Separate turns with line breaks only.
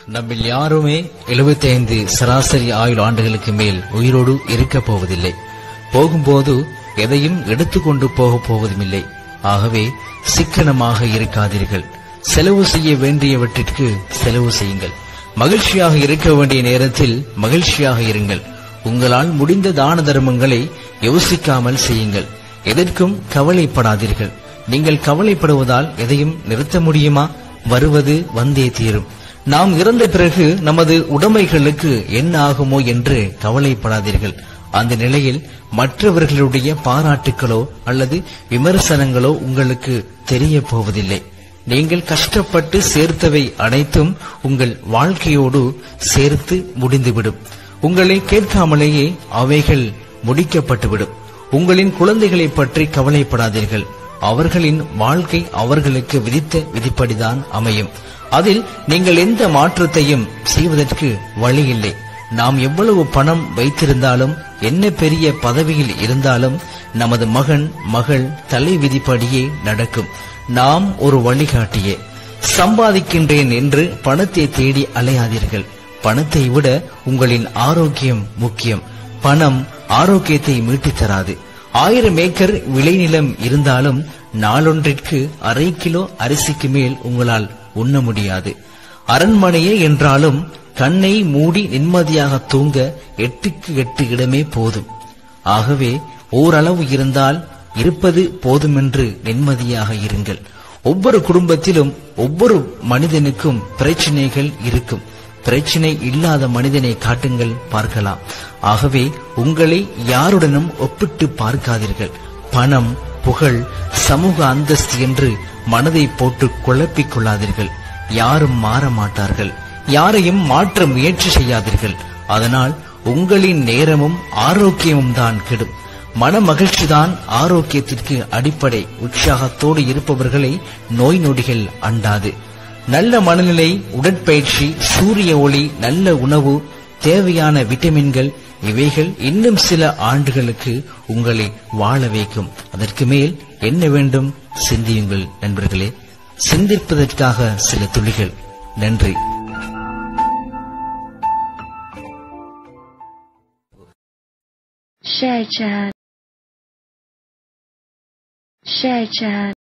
நம்மில் யாருமே 75 சராசரி ஆயுள் ஆண்டுகளுக்கு மேல் உயிரோடு இருக்கப் போவதில்லை போகும்போது எதையும் எடுத்துக்கொண்டு போகப் போவதுமில்லை ஆகவே சிக்கனமாக இருக்காதீர்கள் செலவு செய்ய வேண்டியவற்றிற்கு செலவு செய்யுங்கள் மகிழ்ச்சியாக இருக்க வேண்டிய நேரத்தில் மகிழ்ச்சியாக இருங்கள் உங்களால் முடிந்த தான தர்மங்களை யோசிக்காமல் செய்யுங்கள் எதற்கும் கவலைப்படாதீர்கள் நீங்கள் கவலைப்படுவதால் எதையும் நிறுத்த முடியுமா வருவது வந்தே தீரும் நாம் இறந்த பிறகு நமது உடைமைகளுக்கு என்ன ஆகுமோ என்று கவலைப்படாதீர்கள் அந்த நிலையில் மற்றவர்களுடைய பாராட்டுக்களோ அல்லது விமர்சனங்களோ உங்களுக்கு தெரிய போவதில்லை நீங்கள் கஷ்டப்பட்டு சேர்த்தவை அனைத்தும் உங்கள் வாழ்க்கையோடு சேர்த்து முடிந்துவிடும் உங்களை கேட்காமலேயே அவைகள் முடிக்கப்பட்டுவிடும் உங்களின் குழந்தைகளைப் பற்றி கவலைப்படாதீர்கள் அவர்களின் வாழ்க்கை அவர்களுக்கு விதித்த விதிப்படிதான் அமையும் அதில் நீங்கள் எந்த மாற்றத்தையும் செய்வதற்கு வழியில்லை நாம் எவ்வளவு பணம் வைத்திருந்தாலும் என்ன பெரிய பதவியில் இருந்தாலும் நமது மகன் மகள் தலை விதிப்படியே நடக்கும் நாம் ஒரு வழிகாட்டியே சம்பாதிக்கின்றேன் என்று பணத்தை தேடி அலையாதீர்கள் பணத்தை விட உங்களின் ஆரோக்கியம் முக்கியம் பணம் ஆரோக்கியத்தை மீட்டித் தராது ஆயிரம் ஏக்கர் விளைநிலம் இருந்தாலும் நாளொன்றிற்கு அரை கிலோ அரிசிக்கு மேல் உங்களால் உண்ண முடியாது அரண்மனையே என்றாலும் கண்ணை மூடி நிம்மதியாக தூங்க எட்டுக்கு எட்டு இடமே போதும் ஆகவே ஓரளவு இருந்தால் இருப்பது போதுமென்று நிம்மதியாக இருங்கள் ஒவ்வொரு குடும்பத்திலும் ஒவ்வொரு மனிதனுக்கும் பிரச்சனைகள் இருக்கும் பிரச்சனை இல்லாத மனிதனை காட்டுங்கள் பார்க்கலாம் ஆகவே உங்களை யாருடனும் ஒப்பிட்டு பார்க்காதீர்கள் பணம் புகழ் சமூக அந்தஸ்து என்று மனதை போட்டு குழப்பிக் கொள்ளாதீர்கள் யாரும் மாற மாட்டார்கள் யாரையும் மாற்ற முயற்சி செய்யாதீர்கள் அதனால் உங்களின் நேரமும் ஆரோக்கியமும் தான் கெடும் மன மகிழ்ச்சிதான் ஆரோக்கியத்திற்கு அடிப்படை உற்சாகத்தோடு இருப்பவர்களை நோய் நொடிகள் அண்டாது நல்ல மனநிலை உடற்பயிற்சி சூரிய ஒளி நல்ல உணவு தேவையான விட்டமின்கள் இவைகள் இன்னும் சில ஆண்டுகளுக்கு உங்களை வாழ வைக்கும் அதற்கு மேல் என்ன வேண்டும் சிந்தியுங்கள் நண்பர்களே சிந்திப்பதற்காக சில துளிகள் நன்றி
Share chat. Share chat.